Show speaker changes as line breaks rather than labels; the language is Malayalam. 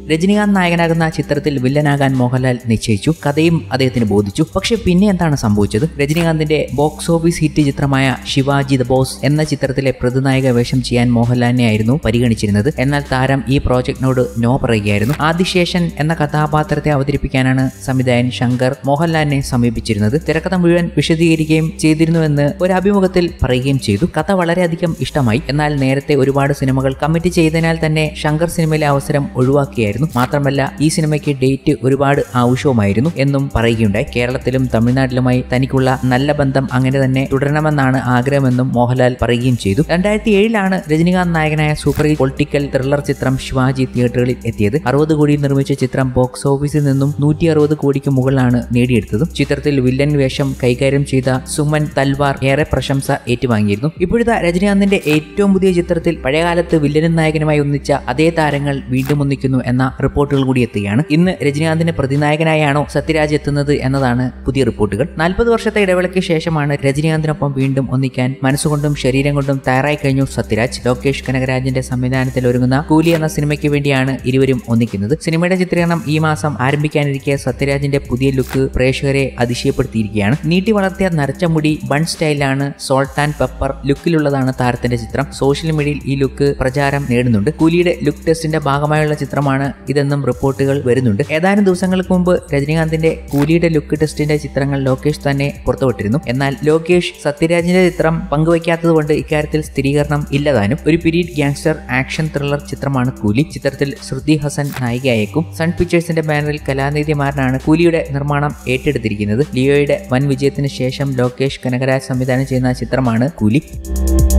രജനികാന്ത് നായകനാകുന്ന ചിത്രത്തിൽ വില്ലനാകാൻ മോഹൻലാൽ നിശ്ചയിച്ചു കഥയും അദ്ദേഹത്തിന് ബോധിച്ചു പക്ഷെ പിന്നെ എന്താണ് സംഭവിച്ചത് രജനികാന്തിന്റെ ബോക്സ് ഓഫീസ് ഹിറ്റ് ചിത്രമായ ശിവാജി ദ ബോസ് എന്ന ചിത്രത്തിലെ പ്രതിനായക വേഷം ചെയ്യാൻ മോഹൻലാലിനെ ആയിരുന്നു പരിഗണിച്ചിരുന്നത് എന്നാൽ താരം ഈ പ്രോജക്റ്റിനോട് നോ പറയുകയായിരുന്നു ആദിശേഷൻ എന്ന കഥാപാത്രത്തെ അവതരിപ്പിക്കാനാണ് സംവിധായകൻ ശങ്കർ മോഹൻലാലിനെ സമീപിച്ചിരുന്നത് തിരക്കഥ മുഴുവൻ വിശദീകരിക്കുകയും ചെയ്തിരുന്നുവെന്ന് ഒരു അഭിമുഖത്തിൽ പറയുകയും ചെയ്തു കഥ വളരെയധികം ഇഷ്ടമായി എന്നാൽ നേരത്തെ ഒരുപാട് സിനിമകൾ കമ്മിറ്റ് ചെയ്തതിനാൽ തന്നെ ശങ്കർ സിനിമയിലെ അവസരം ഒഴിവാക്കിയായിരുന്നു മാത്രമല്ല ഈ സിനിമയ്ക്ക് ഡേറ്റ് ഒരുപാട് ആവശ്യവുമായിരുന്നു എന്നും പറയുകയുണ്ടായി കേരളത്തിലും തമിഴ്നാട്ടിലുമായി തനിക്കുള്ള നല്ല ബന്ധം അങ്ങനെ തന്നെ തുടരണമെന്നാണ് ആഗ്രഹമെന്നും മോഹൻലാൽ പറയുകയും ചെയ്തു രണ്ടായിരത്തി ഏഴിലാണ് രജനികാന്ത് നായകനായ സൂപ്പർ ഹിറ്റ് പൊളിറ്റിക്കൽ ത്രില്ലർ ചിത്രം ശിവാജി തിയേറ്ററുകളിൽ എത്തിയത് അറുപത് കോടിയിൽ നിർമ്മിച്ച ചിത്രം ബോക്സ് ഓഫീസിൽ നിന്നും നൂറ്റി അറുപത് കോടിക്ക് മുകളിലാണ് നേടിയെടുത്തതും ചിത്രത്തിൽ വില്ലൻ വേഷം കൈകാര്യം ചെയ്ത സുമൻ തൽവാർ ഏറെ പ്രശംസ ഏറ്റുവാങ്ങിയിരുന്നു ഇപ്പോഴത്തെ രജനീകാന്തിന്റെ ഏറ്റവും പുതിയ ചിത്രത്തിൽ പഴയകാലത്ത് വില്ലനും നായകനുമായി ഒന്നിച്ച അതേ താരങ്ങൾ വീണ്ടും ഒന്നിക്കുന്നു എന്ന റിപ്പോർട്ടുകൾ കൂടി എത്തുകയാണ് ഇന്ന് രജനീകാന്തിന്റെ പ്രതിനായകനായാണോ സത്യരാജ് എത്തുന്നത് എന്നതാണ് പുതിയ റിപ്പോർട്ടുകൾ നാൽപ്പത് വർഷത്തെ ഇടവേളയ്ക്ക് ശേഷമാണ് രജനീകാന്തിനൊപ്പം വീണ്ടും ഒന്നിക്കാൻ മനസ്സുകൊണ്ടും ശരീരം കൊണ്ടും തയ്യാറായി കഴിഞ്ഞു സത്യരാജ് ലോകേഷ് കനകരാജിന്റെ സംവിധാനത്തിൽ ഒരുങ്ങുന്ന കൂലി എന്ന സിനിമയ്ക്ക് വേണ്ടിയാണ് ഇരുവരും ഒന്നിക്കുന്നത് സിനിമയുടെ ചിത്രീകരണം ഈ മാസം ആരംഭിക്കാനിരിക്കെ സത്യരാജിന്റെ പുതിയ ലുക്ക് പ്രേക്ഷകരെ അതിശയപ്പെടുത്തിയിരിക്കുകയാണ് നീട്ടി വളർത്തിയ നരച്ച മുടി ബൺ സ്റ്റൈലാണ് സോൾട്ട് ആൻഡ് പെപ്പർ ലുക്കിലുള്ളതാണ് താരത്തിന്റെ ചിത്രം സോഷ്യൽ മീഡിയയിൽ ഈ ലുക്ക് പ്രചാരം നേടുന്നുണ്ട് കൂലിയുടെ ലുക്ക് ടെസ്റ്റിന്റെ ഭാഗമായുള്ള ചിത്രമാണ് ഇതെന്നും റിപ്പോർട്ടുകൾ വരുന്നുണ്ട് ഏതാനും ദിവസങ്ങൾക്ക് മുമ്പ് രജനീകാന്തിന്റെ കൂലിയുടെ ലുക്ക് ടെസ്റ്റിന്റെ ചിത്രങ്ങൾ ലോകേഷ് തന്നെ പുറത്തുവിട്ടിരുന്നു എന്നാൽ ലോകേഷ് സത്യരാജിന്റെ ചിത്രം പങ്കുവയ്ക്കാത്തതുകൊണ്ട് ഇക്കാര്യത്തിൽ സ്ഥിരീകരണം ഇല്ലതാനും ഒരു പീരീഡ് ഗ്യാങ്സ്റ്റർ ആക്ഷൻ ത്രില്ലർ ചിത്രമാണ് കൂലി ചിത്രത്തിൽ ശ്രുതി ഹസൻ നായികയായേക്കും സൺ പിക്ചേഴ്സിന്റെ ബാനറിൽ കലാനിധിമാരനാണ് കൂലിയുടെ നിർമ്മാണം ഏറ്റെടുത്തിരിക്കുന്നത് ലിയോയുടെ വൻ വിജയത്തിന് ശേഷം ലോകേഷ് കനകരാജ് സംവിധാനം ചെയ്യുന്ന ചിത്രമാണ് കൂലി